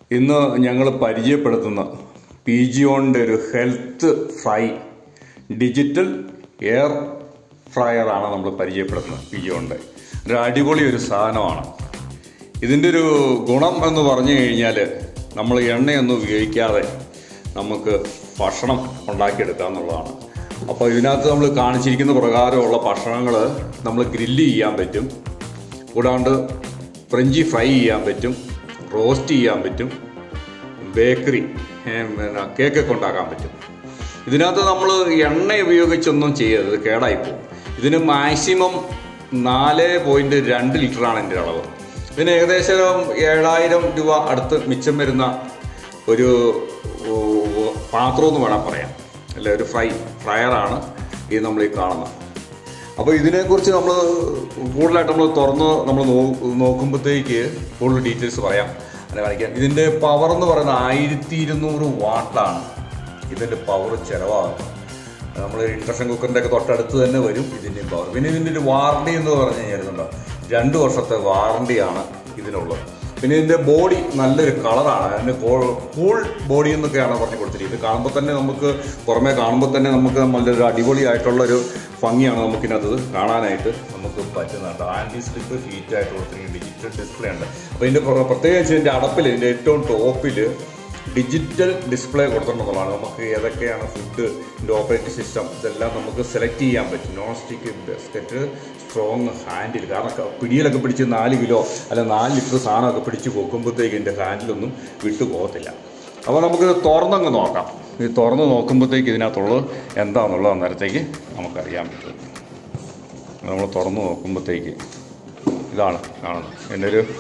ഇന്ന് ഞങ്ങൾ പരിചയപ്പെടുത്തുന്ന പി ജിയോണിൻ്റെ ഒരു ഹെൽത്ത് ഫ്രൈ ഡിജിറ്റൽ എയർ ഫ്രയറാണ് നമ്മൾ പരിചയപ്പെടുത്തുന്നത് പി ജിയോണിൻ്റെ ഒരു അടിപൊളി ഒരു സാധനമാണ് ഇതിൻ്റെ ഒരു ഗുണം എന്ന് പറഞ്ഞു കഴിഞ്ഞാൽ നമ്മൾ എണ്ണയൊന്നും ഉപയോഗിക്കാതെ നമുക്ക് ഭക്ഷണം ഉണ്ടാക്കിയെടുക്കുക എന്നുള്ളതാണ് അപ്പോൾ ഇതിനകത്ത് നമ്മൾ കാണിച്ചിരിക്കുന്ന പ്രകാരമുള്ള ഭക്ഷണങ്ങൾ നമ്മൾ ഗ്രില്ല് ചെയ്യാൻ പറ്റും കൂടാണ്ട് ഫ്രഞ്ചി ഫ്രൈ ചെയ്യാൻ പറ്റും റോസ്റ്റ് ചെയ്യാൻ പറ്റും ബേക്കറി ഏ, പിന്നെ കേക്കൊക്കെ ഉണ്ടാക്കാൻ പറ്റും ഇതിനകത്ത് നമ്മൾ എണ്ണ ഉപയോഗിച്ചൊന്നും ചെയ്യരുത് ഇത് കേടായിപ്പോവും ഇതിന് മാക്സിമം നാല് പോയിൻറ്റ് രണ്ട് ലിറ്ററാണ് എൻ്റെ അളവ് ഇതിന് ഏകദേശം ഏഴായിരം രൂപ അടുത്ത് മിച്ചം വരുന്ന ഒരു ഓ, പാത്രം എന്ന് വേണം പറയാം അല്ലെ ഒരു ഫ്രൈ ഫ്രയറാണ് ഇത് നമ്മൾ ഈ കാണുന്നത് അപ്പോൾ ഇതിനെക്കുറിച്ച് നമ്മൾ കൂടുതലായിട്ട് നമ്മൾ തുറന്ന് നമ്മൾ നോക്കുമ്പോഴത്തേക്ക് കൂടുതൽ ഡീറ്റെയിൽസ് പറയാം അങ്ങനെ കാണിക്കാം ഇതിൻ്റെ പവർ എന്ന് പറയുന്നത് ആയിരത്തി ഇരുന്നൂറ് വാട്ടാണ് ഇതിൻ്റെ പവർ ചിലവാകുന്നത് നമ്മൾ ഇൻഡക്ഷൻ കുക്കറിൻ്റെ ഒക്കെ തൊട്ടടുത്ത് തന്നെ വരും ഇതിൻ്റെ പവർ പിന്നെ ഇതിൻ്റെ ഒരു വാറണ്ടി എന്ന് പറഞ്ഞു കഴിഞ്ഞാൽ രണ്ട് വർഷത്തെ വാറണ്ടിയാണ് ഇതിനുള്ളത് പിന്നെ ഇതിൻ്റെ ബോഡി നല്ലൊരു കളറാണ് അതിന് കൂൾ ബോഡി എന്നൊക്കെയാണ് പറഞ്ഞു കൊടുത്തിരിക്കുന്നത് ഇത് കാണുമ്പോൾ തന്നെ നമുക്ക് പുറമേ കാണുമ്പോൾ തന്നെ നമുക്ക് നല്ലൊരു അടിപൊളിയായിട്ടുള്ളൊരു ഭംഗിയാണ് നമുക്കിനകത്ത് കാണാനായിട്ട് നമുക്ക് പറ്റുന്നുണ്ട് ആൻറ്റി സ്ലിപ്പ് ഫീറ്റ് ആയിട്ട് കൊടുത്തിരിക്കുന്ന ഡിജിറ്റൽ ഡിസ്പ്ലേ ഉണ്ട് അപ്പോൾ ഇതിൻ്റെ പ്ര- പ്രത്യേകിച്ച് ഇതിൻ്റെ അടപ്പിൽ ഇതിൻ്റെ ഏറ്റവും ടോപ്പിൽ ഡിജിറ്റൽ ഡിസ്പ്ലേ കൊടുത്തിട്ടുള്ളതാണ് നമുക്ക് ഏതൊക്കെയാണ് ഫുഡ് ഇതിൻ്റെ ഓപ്പറേറ്റിംഗ് സിസ്റ്റം ഇതെല്ലാം നമുക്ക് സെലക്ട് ചെയ്യാൻ പറ്റും non stick biscuit strong handle കാരണം ക- പിടിയിലൊക്കെ പിടിച്ച് നാല് കിലോ അല്ല നാല് ലിറ്റർ സാധനമൊക്കെ പിടിച്ച് പൊക്കുമ്പോഴത്തേക്ക് ഇതിൻ്റെ ഹാൻഡിലൊന്നും വിട്ടു പോകത്തില്ല അപ്പോൾ നമുക്കിത് തുറന്നങ്ങ് നോക്കാം ഇത് തുറന്ന് നോക്കുമ്പോഴത്തേക്ക് ഇതിനകത്തുള്ളത് എന്താണെന്നുള്ളത് അന്നേരത്തേക്ക് നമുക്കറിയാൻ പറ്റും നമ്മൾ തുറന്ന് നോക്കുമ്പോഴത്തേക്ക് ഇതാണ് കാണുന്നത് എൻ്റെ ഒരു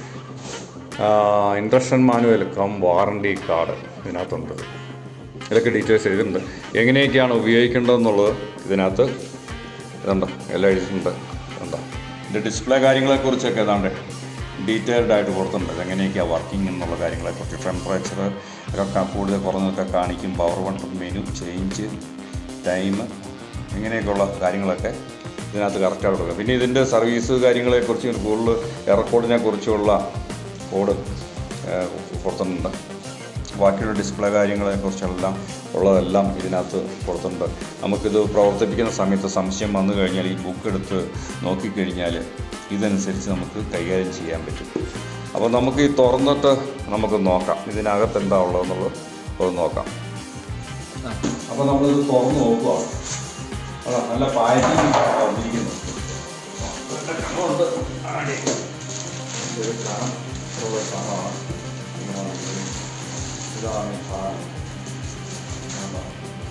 induction manual cum warranty card ഇതിനകത്തുണ്ട് ഇതിലൊക്കെ ഡീറ്റെയിൽസ് എഴുതിയിട്ടുണ്ട് എങ്ങനെയൊക്കെയാണ് ഉപയോഗിക്കേണ്ടതെന്നുള്ളത് ഇതിനകത്ത് ഇതുണ്ട് എല്ലാം എഴുതിയിട്ടുണ്ട് എന്താ ഇതിൻ്റെ ഡിസ്പ്ലേ കാര്യങ്ങളെക്കുറിച്ചൊക്കെ ഏതാണ്ട് ഡീറ്റെയിൽഡ് ആയിട്ട് കൊടുത്തിട്ടുണ്ട് എങ്ങനെയൊക്കെയാണ് വർക്കിംഗ് എന്നുള്ള കാര്യങ്ങളെക്കുറിച്ച് ടെമ്പറേച്ചർ ഒക്കെ കൂടുതൽ കുറഞ്ഞൊക്കെ കാണിക്കും power button menu change time ഇങ്ങനെയൊക്കെയുള്ള കാര്യങ്ങളൊക്കെ ഇതിനകത്ത് കറക്റ്റായിട്ട് കൊടുക്കുക പിന്നെ ഇതിൻ്റെ സർവീസ് കാര്യങ്ങളെക്കുറിച്ച് കൂടുതൽ എയർകോഡിനെ കുറിച്ചുള്ള കോഡ് കൊടുത്തിട്ടുണ്ട് ബാക്കിയുള്ള ഡിസ്പ്ലേ കാര്യങ്ങളെക്കുറിച്ചെല്ലാം ഉള്ളതെല്ലാം ഇതിനകത്ത് കൊടുത്തിട്ടുണ്ട് നമുക്കിത് പ്രവർത്തിപ്പിക്കുന്ന സമയത്ത് സംശയം വന്നു കഴിഞ്ഞാൽ ഈ ബുക്ക് എടുത്ത് നോക്കിക്കഴിഞ്ഞാൽ ഇതനുസരിച്ച് നമുക്ക് കൈകാര്യം ചെയ്യാൻ പറ്റും അപ്പോൾ നമുക്ക് ഈ തുറന്നിട്ട് നമുക്ക് നോക്കാം ഇതിനകത്ത് എന്താ ഉള്ളതെന്നുള്ളത് ഒന്ന് നോക്കാം അപ്പോൾ നമ്മളിത് തുറന്ന് നോക്കുക അതാ നല്ല പായറ്റിംഗ് വന്നിരിക്കുന്നു ഉണ്ട് ആടി. ഇത് കാണാം ഉള്ള സാധനമാണ് ഇങ്ങനെ ഇതാണ് ഈ സാധനം കണ്ടോ?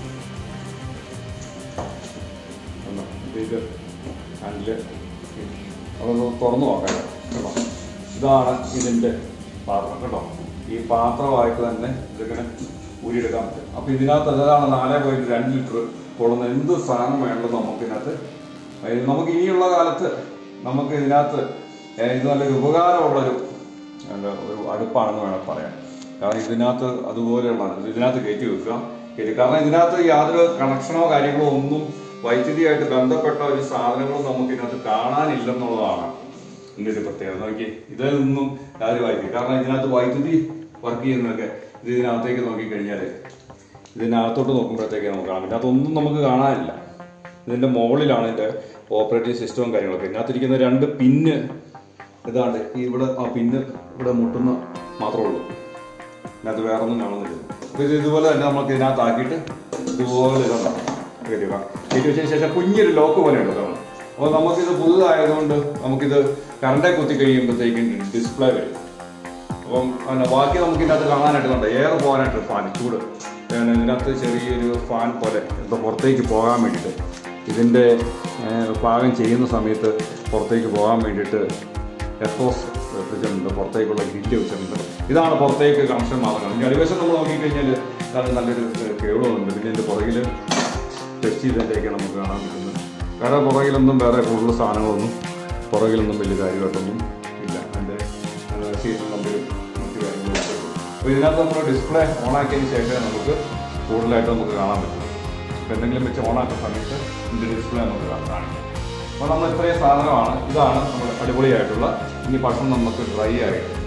കണ്ടോ? ഇത് ഹാൻഡില് അതൊന്ന് തുറന്നു നോക്കാം കേട്ടോ ഇതാണ് ഇതിൻ്റെ പാത്രം കേട്ടോ ഈ പാത്രമായിട്ട് തന്നെ ഇതിങ്ങനെ ഊരിയെടുക്കാൻ പറ്റും അപ്പോൾ ഇതിനകത്ത് ഏതാണ് നാല് പോയിന്റ് രണ്ട് ലിറ്റർ കൊള്ളുന്ന എന്ത് സാധനം വേണമെങ്കിലും നമുക്കിതിനകത്ത് അതായത് നമുക്ക് ഇനിയുള്ള കാലത്ത് നമുക്ക് ഇതിനകത്ത് ഏഹ് ഇത് നല്ലൊരു ഉപകാരമുള്ളൊരു എന്താ ഒരു അടുപ്പാണെന്ന് വേണം പറയാം കാരണം ഇതിനകത്ത് അതുപോലെയുള്ളതാണ് ഇത് ഇതിനകത്ത് കയറ്റി വെക്കുക കയറ്റി കാരണം ഇതിനകത്ത് യാതൊരു കണക്ഷനോ കാര്യങ്ങളോ ഒന്നും വൈദ്യുതിയായിട്ട് ബന്ധപ്പെട്ട ഒരു സാധനങ്ങളും നമുക്ക് ഇതിനകത്ത് കാണാനില്ലെന്നുള്ളതാണ് ഇതിൻ്റെ ഒരു പ്രത്യേകത നോക്കി ഇതൊന്നും കാര്യമായിരിക്കും കാരണം ഇതിനകത്ത് വൈദ്യുതി വർക്ക് ചെയ്യുന്നതൊക്കെ ഇത് ഇതിനകത്തേക്ക് നോക്കിക്കഴിഞ്ഞാൽ ഇതിനകത്തോട്ട് നോക്കുമ്പോഴത്തേക്ക് നമുക്ക് കാണാൻ പറ്റും അതൊന്നും നമുക്ക് കാണാനില്ല ഇതിൻ്റെ മുകളിലാണ് ഇതിൻ്റെ ഓപ്പറേറ്റിംഗ് സിസ്റ്റവും കാര്യങ്ങളൊക്കെ ഇതിനകത്തിരിക്കുന്ന രണ്ട് പിന്ന് ഇതാണ്ട് ഈ ഇവിടെ ആ പിന്ന് ഇവിടെ മുട്ടുന്ന മാത്രമേ ഉള്ളൂ ഇതിനകത്ത് വേറെ ഒന്നും കാണുന്നില്ല അപ്പോൾ ഇത് ഇതുപോലെ തന്നെ നമുക്ക് ഇതിനകത്താക്കിയിട്ട് ഇതുപോലെ ഇതാണ് കയറ്റുക കയറ്റി വെച്ചതിന് ശേഷം കുഞ്ഞൊരു ലോക്ക് പോലെ ഉണ്ട് ഇതാണ് അപ്പോൾ നമുക്കിത് പുതുതായതുകൊണ്ട് നമുക്കിത് കറണ്ടെ കുത്തി കഴിയുമ്പോഴത്തേക്കും ഡിസ്പ്ലേ വരും അപ്പം പിന്നെ ബാക്കി നമുക്ക് ഇതിനകത്ത് കാണാനായിട്ട് കണ്ടോ എയർ പോകാനായിട്ട് ഫാൻ ചൂട് പിന്നെ ഇതിനകത്ത് ചെറിയൊരു ഫാൻ പോലെ എന്തോ പുറത്തേക്ക് പോകാൻ വേണ്ടിയിട്ട് ഇതിൻ്റെ ഏഹ്, പാകം ചെയ്യുന്ന സമയത്ത് പുറത്തേക്ക് പോകാൻ വേണ്ടിയിട്ട് എപ്പോസ് വെച്ചിട്ടുണ്ട് പുറത്തേക്കുള്ള ഗ്രില്ല് വെച്ചിട്ടുണ്ട് ഇതാണ് പുറത്തേക്ക് കണക്ഷൻ മാർഗം ഇനി അടിവശം നമ്മൾ നോക്കിക്കഴിഞ്ഞാൽ നല്ല നല്ലൊരു കേബിളുണ്ട് പിന്നെ ഇതിൻ്റെ പുറകിൽ ടെസ്റ്റ് ചെയ്തതിൻ്റെയൊക്കെ നമുക്ക് കാണാൻ പറ്റുന്നത് കാരണം പുറകിലൊന്നും വേറെ കൂടുതൽ സാധനങ്ങളൊന്നും പുറകിലൊന്നും വലിയ കാര്യമായിട്ടൊന്നും ഇല്ല അതിൻ്റെ സീറ്റ് നമ്പർ മറ്റു കാര്യങ്ങളൊക്കെ ഉള്ളൂ. അപ്പോൾ ഇതിനകത്ത് നമ്മൾ ഡിസ്പ്ലേ ഓണാക്കിയതിന് ശേഷമേ നമുക്ക് കൂടുതലായിട്ട് നമുക്ക് കാണാൻ പറ്റും അപ്പോൾ എന്തെങ്കിലും വെച്ച് ഓണാക്കുന്ന സമയത്ത് ഇതിൻ്റെ ഡിസ്പ്ലേ നമുക്ക് കാ- കാണിക്കും അപ്പോൾ നമ്മൾ ഇത്രയും സാധനമാണ് ഇതാണ് നമ്മൾ അടിപൊളിയായിട്ടുള്ള ഇനി ഭക്ഷണം നമുക്ക് ഡ്രൈ ആയിട്ട്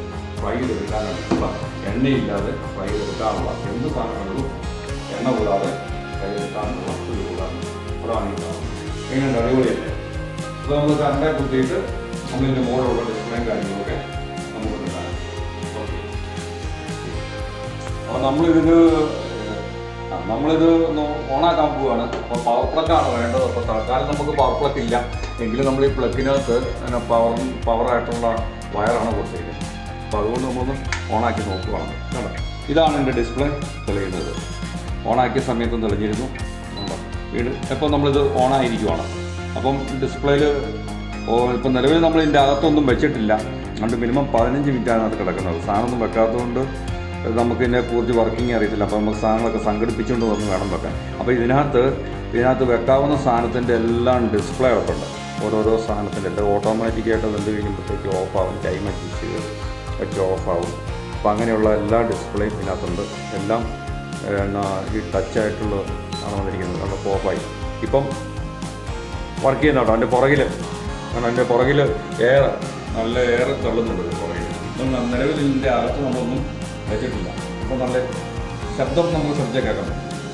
ഫ്രൈ ചെയ്തെടുക്കാൻ വേണ്ടിയിട്ടുള്ള എണ്ണയില്ലാതെ ഫ്രൈ ചെയ്തെടുക്കാനുള്ള എന്ത് സാധനങ്ങളും എണ്ണ കൂടാതെ ഫ്രൈ ചെയ്തെടുക്കാനുള്ള വസ്തു കൂടാതെ അതാണ് ഈ സാധനം എങ്ങനെയുണ്ട് അടിപൊളിയല്ലേ അപ്പോൾ നമുക്ക് കറണ്ടെ കുത്തിയിട്ട് നമ്മളിതിൻ്റെ മുകളിലുള്ള ഡിസ്പ്ലേയും കാര്യങ്ങളൊക്കെ നമുക്ക് കാണാം ഓക്കെ അപ്പോൾ നമ്മളിതിന് ആ, നമ്മളിത് ഒന്ന് ഓണാക്കാൻ പോവുകയാണ് അപ്പോൾ പവർ പ്ലക്കാണ് വേണ്ടത് അപ്പോൾ തൽക്കാലം നമുക്ക് പവർ പ്ലക്ക് ഇല്ല എങ്കിലും നമ്മൾ ഈ പ്ലക്കിനകത്ത് പിന്നെ പവർ പവറായിട്ടുള്ള വയറാണ് കൊടുത്തിരിക്കുന്നത് അപ്പോൾ അതുകൊണ്ട് നമ്മളൊന്ന് ഓണാക്കി നോക്കുകയാണ് കണ്ടോ ഇതാണ് എൻ്റെ ഡിസ്പ്ലേ തെളിയുന്നത് ഓണാക്കിയ സമയത്തും തെളിഞ്ഞിരുന്നു കണ്ടോ വീട് ഇപ്പോൾ നമ്മളിത് ഓണായിരിക്കുവാണ് അപ്പം ഡിസ്പ്ലേയിൽ ഇപ്പം നിലവിൽ നമ്മൾ ഇതിൻ്റെ അകത്തൊന്നും വെച്ചിട്ടില്ല അതുകൊണ്ട് മിനിമം പതിനഞ്ച് മിനിറ്റാണ് അത് കിടക്കുന്നത് സാധനമൊന്നും വെക്കാത്തതുകൊണ്ട് നമുക്ക് ഇതിനെ പൂർത്തി വർക്കിംഗ് അറിയത്തില്ല അപ്പോൾ നമുക്ക് സാധനങ്ങളൊക്കെ സംഘടിപ്പിച്ചുകൊണ്ട് വന്ന് വേണം വെക്കാൻ അപ്പോൾ ഇതിനകത്ത് ഇതിനകത്ത് വെക്കാവുന്ന സാധനത്തിൻ്റെ എല്ലാം ഡിസ്പ്ലേ അകത്തുണ്ട് ഓരോരോ സാധനത്തിൻ്റെ എല്ലാം ഓട്ടോമാറ്റിക്കായിട്ട് അത് എന്ത് കഴിയുമ്പോഴത്തേക്ക് ഓഫ് ആവും ടൈം അഡ്ജസ്റ്റ് ചെയ്ത് വെച്ച് ഓഫ് ആവും അപ്പോൾ അങ്ങനെയുള്ള എല്ലാ ഡിസ്പ്ലേയും ഇതിനകത്തുണ്ട് എല്ലാം എന്നാ ഈ ടച്ച് ആയിട്ടുള്ള ആണ് വന്നിരിക്കുന്നത് കണ്ടപ്പോൾ ഓഫായി ഇപ്പം വർക്ക് ചെയ്യുന്നുണ്ടോ എൻ്റെ പുറകിൽ കാരണം എൻ്റെ പുറകിൽ എയർ നല്ല എയർ തള്ളുന്നുണ്ട് പുറകിൽ ഇപ്പം ന- നിലവിൽ ഇതിൻ്റെ അകത്ത് നമ്മളൊന്നും വെച്ചിട്ടില്ല അപ്പം നല്ല ശബ്ദം നമ്മൾ ശ്രദ്ധിച്ചാൽ കേൾക്കാം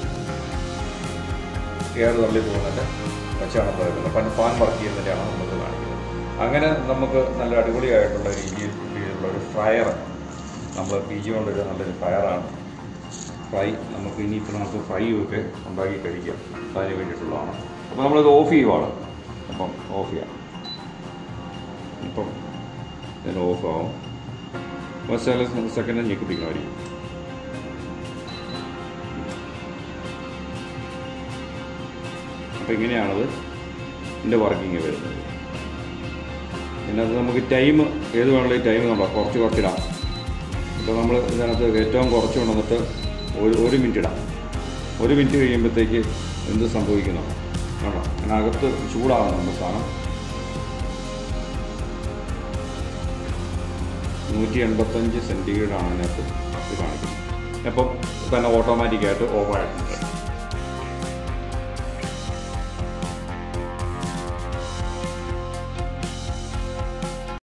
എയർ തള്ളി പോകുന്നതിൻ്റെ വെച്ചാണ് പറയുന്നത് അപ്പം ഫാൻ വർക്ക് ചെയ്യുന്നതിൻ്റെയാണ് നമുക്ക് കാണിക്കുന്നത് അങ്ങനെ നമുക്ക് നല്ല അടിപൊളിയായിട്ടുള്ള രീതിയിൽ രീതിയിലുള്ള ഒരു ഫ്രയർ നമ്മൾ പി ജി കൊണ്ടൊരു നല്ലൊരു ഫ്രയറാണ് ഫ്രൈ നമുക്ക് ഇനിയിപ്പോൾ നമുക്ക് ഫ്രൈ ഒക്കെ ഉണ്ടാക്കി കഴിക്കാം അതിന് വേണ്ടിയിട്ടുള്ളതാണ് അപ്പോൾ നമ്മളിത് ഓഫ് ചെയ്യുവാണ് അപ്പം ഓഫ് ചെയ്യാം ഇപ്പം ഇതിന് ഓഫ് ആവും അപ്പോൾ ചില സെക്കൻഡ് ഞെക്കി പിടിക്കണമായിരിക്കും അപ്പോൾ ഇങ്ങനെയാണത് ഇതിൻ്റെ വർക്കിംഗ് വരുന്നത് പിന്നെ അത് നമുക്ക് ടൈം ഏത് വേണമെങ്കിലും ടൈം നമ്മൾ കുറച്ച് കുറച്ചിടാം ഇപ്പോൾ നമ്മൾ ഇതിനകത്ത് ഏറ്റവും കുറച്ച് കൊണ്ടുവന്നിട്ട് ഒരു ഒരു മിനിറ്റ് ഇടാം ഒരു മിനിറ്റ് കഴിയുമ്പോഴത്തേക്ക് എന്ത് സംഭവിക്കുന്നു ആണോ അതിനകത്ത് ചൂടാകും നമ്മുടെ സാധനം നൂറ്റി എൺപത്തഞ്ച് സെൻറ്റിഗ്രേഡ് ആണ് അതിനകത്ത് ഇത് കാണിക്കുന്നത് അപ്പം തന്നെ ഓട്ടോമാറ്റിക്കായിട്ട് ഓഫ് ആയിട്ടുണ്ട്